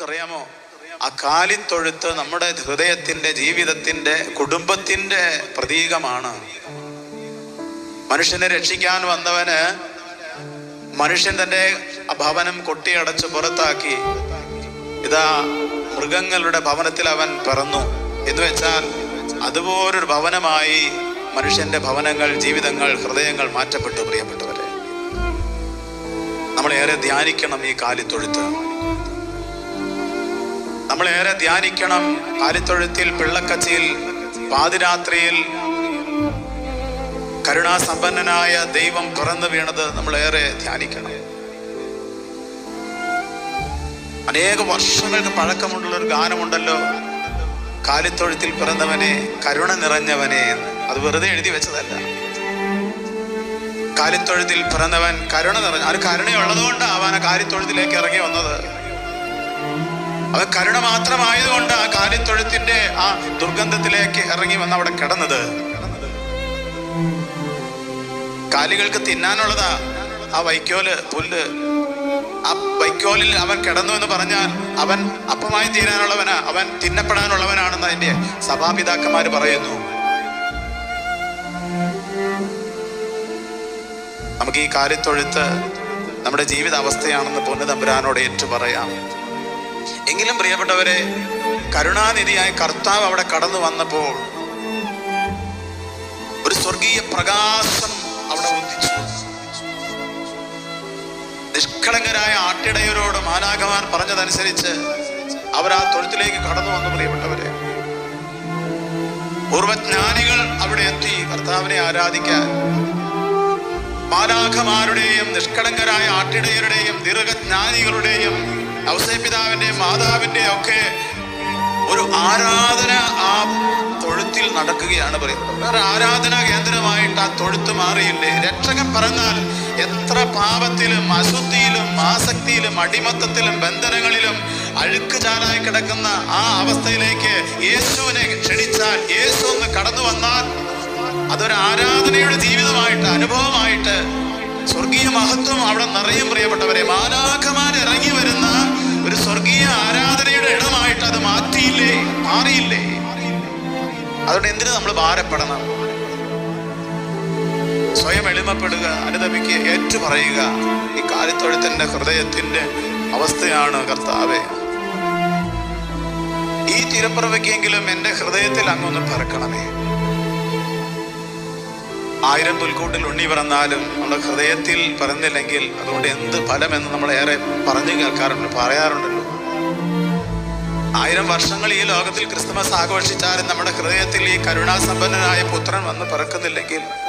അറിയാമോ ആ കാലിത്തൊഴുത്ത് നമ്മുടെ ഹൃദയത്തിന്റെ ജീവിതത്തിന്റെ കുടുംബത്തിന്റെ പ്രതീകമാണ് മനുഷ്യനെ രക്ഷിക്കാൻ വന്നവന് മനുഷ്യൻ തന്റെ ആ ഭവനം കൊട്ടിയടച്ച് പുറത്താക്കി ഇതാ മൃഗങ്ങളുടെ ഭവനത്തിൽ അവൻ പിറന്നു എന്ന് വെച്ചാൽ അതുപോലൊരു ഭവനമായി മനുഷ്യന്റെ ഭവനങ്ങൾ ജീവിതങ്ങൾ ഹൃദയങ്ങൾ മാറ്റപ്പെട്ടു പ്രിയപ്പെട്ടവരെ നമ്മളേറെ ധ്യാനിക്കണം ഈ കാലിത്തൊഴുത്ത് നമ്മളേറെ ധ്യാനിക്കണം കാലിത്തൊഴുത്തിൽ പിള്ളക്കച്ചിയിൽ പാതിരാത്രിയിൽ കരുണാസമ്പന്നനായ ദൈവം പിറന്നു വീണത് നമ്മളേറെ ധ്യാനിക്കണം അനേക വർഷങ്ങൾക്ക് പഴക്കമുള്ള ഒരു ഗാനമുണ്ടല്ലോ കാലിത്തൊഴുത്തിൽ പിറന്നവനെ കരുണ നിറഞ്ഞവനെ എന്ന് അത് വെറുതെ എഴുതി വെച്ചതല്ല കാലിത്തൊഴുത്തിൽ പിറന്നവൻ കരുണ നിറഞ്ഞ അത് കരുണയുള്ളതുകൊണ്ടാണ് അവൻ ആ കാലിത്തൊഴുത്തിലേക്ക് ഇറങ്ങി വന്നത് അവൻ കരുണ മാത്രമായതുകൊണ്ട് ആ കാലിത്തൊഴുത്തിന്റെ ആ ദുർഗന്ധത്തിലേക്ക് ഇറങ്ങി വന്ന് അവിടെ കിടന്നത് കാലികൾക്ക് തിന്നാനുള്ളതാ ആ വൈക്കോല് പുല്ല് ആ വൈക്കോലിൽ അവൻ കിടന്നു എന്ന് പറഞ്ഞാൽ അവൻ അപ്പമായി തീരാനുള്ളവനാ അവൻ തിന്നപ്പെടാനുള്ളവനാണെന്ന് അതിന്റെ സഭാപിതാക്കന്മാര് പറയുന്നു നമുക്ക് ഈ കാര്യത്തൊഴുത്ത് നമ്മുടെ ജീവിത അവസ്ഥയാണെന്ന് പൊന്നു തമ്പുരാനോട് ഏറ്റു പറയാം എങ്കിലും പ്രിയപ്പെട്ടവരെ കരുണാനിധിയായ കർത്താവ് അവിടെ കടന്നു വന്നപ്പോൾ ഒരു സ്വർഗീയ പ്രകാശം അവിടെ ഉദിച്ചു നിഷ്കളങ്കരായ ആട്ടിടയരോട് മാലാകമാൻ പറഞ്ഞതനുസരിച്ച് അവർ ആ തൊഴുത്തിലേക്ക് കടന്നു വന്നു പ്രിയപ്പെട്ടവരെ പൂർവജ്ഞാനികൾ അവിടെ എത്തി കർത്താവിനെ ആരാധിക്കാൻ മാലാഖമാരുടെയും നിഷ്കളങ്കരായ ആട്ടിടയരുടെയും ദീർഘജ്ഞാനികളുടെയും ഔസേപിതാവിന്റെയും മാതാവിന്റെയും ഒക്കെ ഒരു ആരാധന ആ തൊഴുത്തിൽ നടക്കുകയാണ് പറയുന്നത് വേറെ ആരാധനാ കേന്ദ്രമായിട്ട് ആ തൊഴുത്ത് മാറിയില്ലേ രക്ഷകൻ പറഞ്ഞാൽ എത്ര പാപത്തിലും അശുദ്ധിയിലും ആസക്തിയിലും അടിമത്തത്തിലും ബന്ധനങ്ങളിലും അഴുക്ക് ചാലായി കിടക്കുന്ന ആ അവസ്ഥയിലേക്ക് യേശുവിനെ ക്ഷണിച്ചാൽ യേശു ഒന്ന് കടന്നു വന്നാൽ അതൊരു ആരാധനയുടെ ജീവിതമായിട്ട് അനുഭവമായിട്ട് സ്വർഗീയ മഹത്വം അവിടെ നിറയും പ്രിയപ്പെട്ടവരെ മാലാഖമാർ ഇറങ്ങി വരുന്ന ഒരു സ്വർഗീയ ആരാധനയുടെ ഇടമായിട്ട് അത് മാറ്റിയില്ലേ മാറിയില്ലേ അതുകൊണ്ട് എന്തിനു നമ്മൾ ഭാരപ്പെടണം സ്വയം എളിമപ്പെടുക അനുദപിക്കുക ഏറ്റു പറയുക ഈ കാലിത്തൊഴുത്തിന്റെ ഹൃദയത്തിന്റെ അവസ്ഥയാണ് കർത്താവെ ഈ തിരപ്പുറവയ്ക്കെങ്കിലും എൻ്റെ ഹൃദയത്തിൽ അങ്ങൊന്ന് പറക്കണമേ ആയിരം പുൽക്കൂട്ടിൽ ഉണ്ണി പിറന്നാലും നമ്മുടെ ഹൃദയത്തിൽ പിറന്നില്ലെങ്കിൽ അതുകൊണ്ട് എന്ത് ഫലമെന്ന് നമ്മൾ ഏറെ പറഞ്ഞു കേൾക്കാറുണ്ട് പറയാറുണ്ടല്ലോ ആയിരം വർഷങ്ങൾ ഈ ലോകത്തിൽ ക്രിസ്തുമസ് ആഘോഷിച്ചാലും നമ്മുടെ ഹൃദയത്തിൽ ഈ കരുണാസമ്പന്നനായ പുത്രൻ വന്ന് പിറക്കുന്നില്ലെങ്കിൽ